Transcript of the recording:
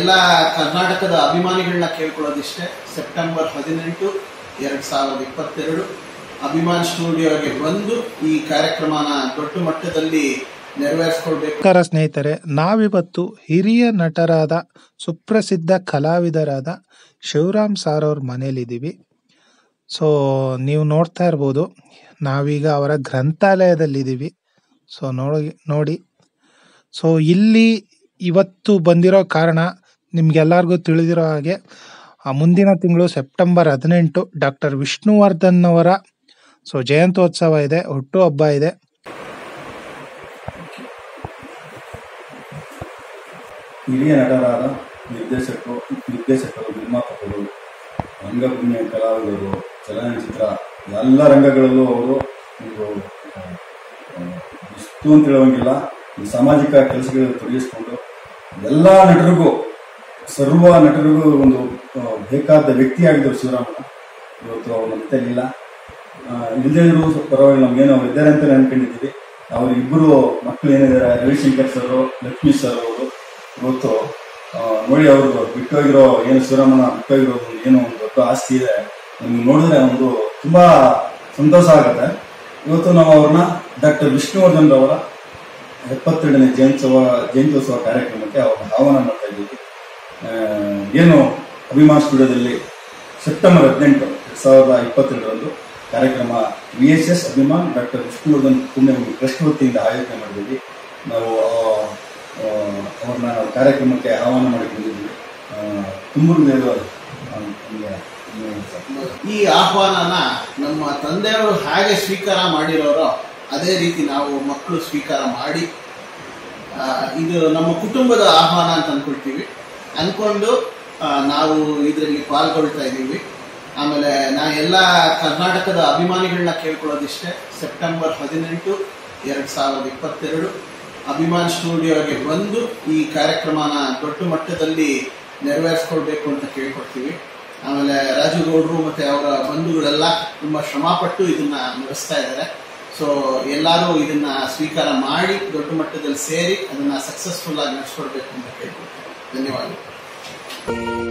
ಎಲ್ಲ ಕರ್ನಾಟಕದ ಅಭಿಮಾನಿಗಳನ್ನ ಕೇಳ್ಕೊಳ್ಳೋದಿಷ್ಟೇ ಸೆಪ್ಟೆಂಬರ್ ಹದಿನೆಂಟು ಎರಡ್ ಸಾವಿರದ ಇಪ್ಪತ್ತೆರಡು ಅಭಿಮಾನ್ ಸ್ಟುಡಿಯೋಗೆ ಬಂದು ಈ ಕಾರ್ಯಕ್ರಮನ ದೊಡ್ಡ ಮಟ್ಟದಲ್ಲಿ ನೆರವೇರಿಸ್ಕೊಳ್ಬೇಕು ನಮಸ್ಕಾರ ಸ್ನೇಹಿತರೆ ನಾವಿವತ್ತು ಹಿರಿಯ ನಟರಾದ ಸುಪ್ರಸಿದ್ಧ ಕಲಾವಿದರಾದ ಶಿವರಾಮ್ ಸಾರ್ ಅವ್ರ ಮನೇಲಿದ್ದೀವಿ ಸೊ ನೀವು ನೋಡ್ತಾ ಇರ್ಬೋದು ನಾವೀಗ ಅವರ ಗ್ರಂಥಾಲಯದಲ್ಲಿದ್ದೀವಿ ಸೊ ನೋಡಿ ನೋಡಿ ಸೊ ಇಲ್ಲಿ ಇವತ್ತು ಬಂದಿರೋ ಕಾರಣ ನಿಮ್ಗೆಲ್ಲರಿಗೂ ತಿಳಿದಿರೋ ಹಾಗೆ ಆ ಮುಂದಿನ ತಿಂಗಳು ಸೆಪ್ಟೆಂಬರ್ ಹದಿನೆಂಟು ಡಾಕ್ಟರ್ ವಿಷ್ಣುವರ್ಧನ್ ಅವರ ಸೊ ಜಯಂತ್ಯೋತ್ಸವ ಇದೆ ಹುಟ್ಟುಹಬ್ಬ ಇದೆ ಹಿರಿಯ ನಟರಾದ ನಿರ್ದೇಶಕರು ನಿರ್ದೇಶಕರು ನಿರ್ಮಾಪಕರು ರಂಗಭೂಮಿಯ ಕಲಾವಿದರು ಚಲನಚಿತ್ರ ಎಲ್ಲ ರಂಗಗಳಲ್ಲೂ ಅವರು ಒಂದು ಆ, ಆ, ಇಷ್ಟು ಅಂತ ಹೇಳುವಂಗಿಲ್ಲ ಈ ಸಾಮಾಜಿಕ ಕೆಲಸಗಳಲ್ಲಿ ತೊಡಗಿಸಿಕೊಂಡು ಎಲ್ಲ ನಟರಿಗೂ ಸರ್ವ ನಟರಿಗೂ ಒಂದು ಆ, ಬೇಕಾದ ವ್ಯಕ್ತಿಯಾಗಿದ್ದರು ಶಿವರಾಮಣ್ಣ ಇವತ್ತು ಅವ್ರ ಮಧ್ಯದಲ್ಲಿಲ್ಲ ಇಲ್ಲದೇ ಇರೋ ಪರವಾಗಿಲ್ಲ ನಮ್ಗೇನು ಅವ್ರು ಇದ್ದಾರೆ ಅಂತ ಅನ್ಕೊಂಡಿದ್ದೀವಿ ಅವ್ರ ಇಬ್ಬರು ಮಕ್ಕಳು ಏನಿದ್ದಾರೆ ರವಿಶಂಕರ್ ಸರ್ ಲಕ್ಷ್ಮೀ ಸರ್ ಅವರು ಇವತ್ತು ಆ, ನೋಡಿ ಅವರು ಬಿಟ್ಟೋಗಿರೋ ಏನು ಶಿವರಾಮನ ಬಿಟ್ಟೋಗಿರೋ ಒಂದು ಏನು ಒಂದು ದೊಡ್ಡ ಆಸ್ತಿ ಇದೆ ನಮ್ಗೆ ನೋಡಿದ್ರೆ ಒಂದು ತುಂಬಾ ಸಂತೋಷ ಆಗುತ್ತೆ ಇವತ್ತು ನಾವು ಅವ್ರನ್ನ ಡಾಕ್ಟರ್ ವಿಷ್ಣುವರ್ಧನ್ ರವರ ಎಪ್ಪತ್ತೆರಡನೇ ಜಯಂತ್ಸವ ಜಯಂತ್ಯೋತ್ಸವ ಕಾರ್ಯಕ್ರಮಕ್ಕೆ ಅವ್ರನ್ನ ಆಹ್ವಾನ ಮಾಡ್ತಾ ಇದ್ದೀವಿ ಆ, ಏನು ಅಭಿಮಾನ್ ಸ್ಟುಡಿಯೋದಲ್ಲಿ ಸೆಪ್ಟೆಂಬರ್ ಹದಿನೆಂಟು ಎರಡ್ ಸಾವಿರದ ಇಪ್ಪತ್ತೆರಡರಂದು ಕಾರ್ಯಕ್ರಮ V S S Abhiman doctor Vishnuvardhan ಪುಣ್ಯಭೂಮಿ ಟ್ರಸ್ಟ್ ವತಿಯಿಂದ ಆಯೋಜನೆ ಮಾಡಿದ್ದೀವಿ ನಾವು ಆ, ಆ, ಅವ್ರನ್ನ ನಾವು ಕಾರ್ಯಕ್ರಮಕ್ಕೆ ಆಹ್ವಾನ ಮಾಡಿ ಬಂದಿದ್ದೀವಿ ತುಂಬ ಈ ಆಹ್ವಾನನ ನಮ್ಮ ತಂದೆಯವರು ಹೇಗೆ ಸ್ವೀಕಾರ ಮಾಡಿರೋರೋ ಅದೇ ರೀತಿ ನಾವು ಮಕ್ಕಳು ಸ್ವೀಕಾರ ಮಾಡಿ ಆ, ಇದು ನಮ್ಮ ಕುಟುಂಬದ ಆಹ್ವಾನ ಅಂತ ಅನ್ಕೊಳ್ತೀವಿ ಅನ್ಕೊಂಡು ಆ, ನಾವು ಇದರಲ್ಲಿ ಪಾಲ್ಗೊಳ್ತಾ ಇದ್ದೀವಿ ಆಮೇಲೆ ನಾ ಎಲ್ಲ ಕರ್ನಾಟಕದ ಅಭಿಮಾನಿಗಳನ್ನ ಕೇಳ್ಕೊಳ್ಳೋದಿಷ್ಟೇ ಸೆಪ್ಟೆಂಬರ್ ಹದಿನೆಂಟು ಎರಡ್ ಸಾವಿರದ ಇಪ್ಪತ್ತೆರಡು ಅಭಿಮಾನ್ ಸ್ಟುಡಿಯೋಗೆ ಬಂದು ಈ ಕಾರ್ಯಕ್ರಮನ ದೊಡ್ಡ ಮಟ್ಟದಲ್ಲಿ ನೆರವೇರಿಸ್ಕೊಳ್ಬೇಕು ಅಂತ ಕೇಳ್ಕೊಡ್ತೀವಿ ಆಮೇಲೆ ರಾಜು ಗೌಡ್ರು ಮತ್ತೆ ಅವರ ಬಂಧುಗಳೆಲ್ಲ ತುಂಬಾ ಶ್ರಮಪಟ್ಟು ಇದನ್ನ ನಡೆಸ್ತಾ ಇದ್ದಾರೆ ಸೊ ಎಲ್ಲರೂ ಇದನ್ನ ಸ್ವೀಕಾರ ಮಾಡಿ ದೊಡ್ಡ ಮಟ್ಟದಲ್ಲಿ ಸೇರಿ ಅದನ್ನ ಸಕ್ಸಸ್ಫುಲ್ ಆಗಿ ನಡೆಸ್ಕೊಡ್ಬೇಕು ಅಂತ ಕೇಳ್ಕೊಳ್ತೀನಿ ಧನ್ಯವಾದಗಳು